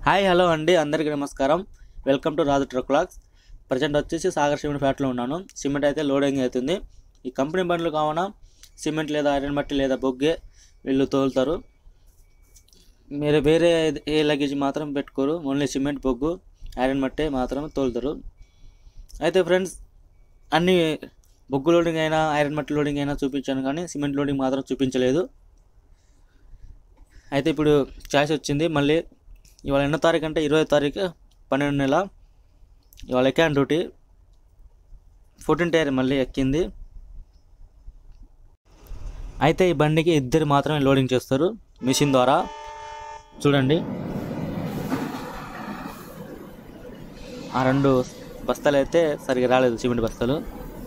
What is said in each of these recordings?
hi hello అండి అందరికీ నమస్కారం వెల్కమ్ టు రాజు ట్రక్ లాక్స్ ప్రజెంట్ వచ్చేసి సాగర్ సిమెంట్ ఫ్యాక్టరీలో ఉన్నాను సిమెంట్ అయితే లోడింగ్ అవుతుంది ఈ కంపెనీ బండ్లు కావున సిమెంట్ లేదా ఐరన్ మట్టి లేదా బొగ్గే వీళ్ళు తోలుతారు మీరు వేరే ఏ లగేజ్ మాత్రం పెట్టుకోరు ఓన్లీ సిమెంట్ బొగ్గు ఐరన్ మట్టి మాత్రం తోలుతారు అయితే ఫ్రెండ్స్ అన్ని బొగ్గు లోడింగ్ అయినా ఐరన్ మట్టి లోడింగ్ అయినా చూపించాను కానీ సిమెంట్ లోడింగ్ మాత్రం చూపించలేదు అయితే ఇప్పుడు ఛాయిస్ వచ్చింది మళ్ళీ ఇవాళ ఎన్నో తారీఖు అంటే ఇరవై తారీఖు పన్నెండు నెల ఇవాళ ఎక్కాను డ్యూటీ ఫోర్టీన్ టైర్ మళ్ళీ ఎక్కింది అయితే ఈ బండికి ఇద్దరు మాత్రమే లోడింగ్ చేస్తారు మిషన్ ద్వారా చూడండి ఆ రెండు బస్తాలు అయితే సరిగా రాలేదు సిమెంట్ బస్తాలు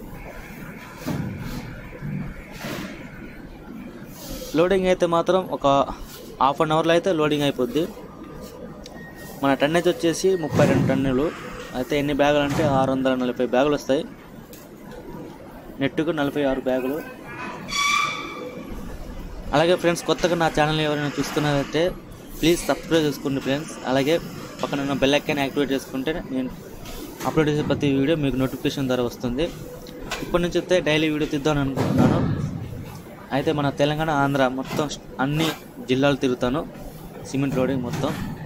లోడింగ్ అయితే మాత్రం ఒక హాఫ్ అన్ అవర్లో అయితే లోడింగ్ అయిపోద్ది మన టన్నేజ్ వచ్చేసి ముప్పై రెండు టన్నులు అయితే ఎన్ని బ్యాగులు అంటే ఆరు వందల నలభై బ్యాగులు వస్తాయి నెట్టుకు నలభై ఆరు బ్యాగులు అలాగే ఫ్రెండ్స్ కొత్తగా నా ఛానల్ ఎవరైనా చూస్తున్నారైతే ప్లీజ్ సబ్స్క్రైబ్ చేసుకోండి ఫ్రెండ్స్ అలాగే పక్కన ఉన్న బెల్ ఐకాన్ యాక్టివేట్ చేసుకుంటే నేను అప్లోడ్ చేసే ప్రతి వీడియో మీకు నోటిఫికేషన్ ద్వారా వస్తుంది ఇప్పటి నుంచి అయితే డైలీ వీడియో తీద్దామని అనుకుంటున్నాను అయితే మన తెలంగాణ ఆంధ్ర మొత్తం అన్ని జిల్లాలు తిరుగుతాను సిమెంట్ లోడింగ్ మొత్తం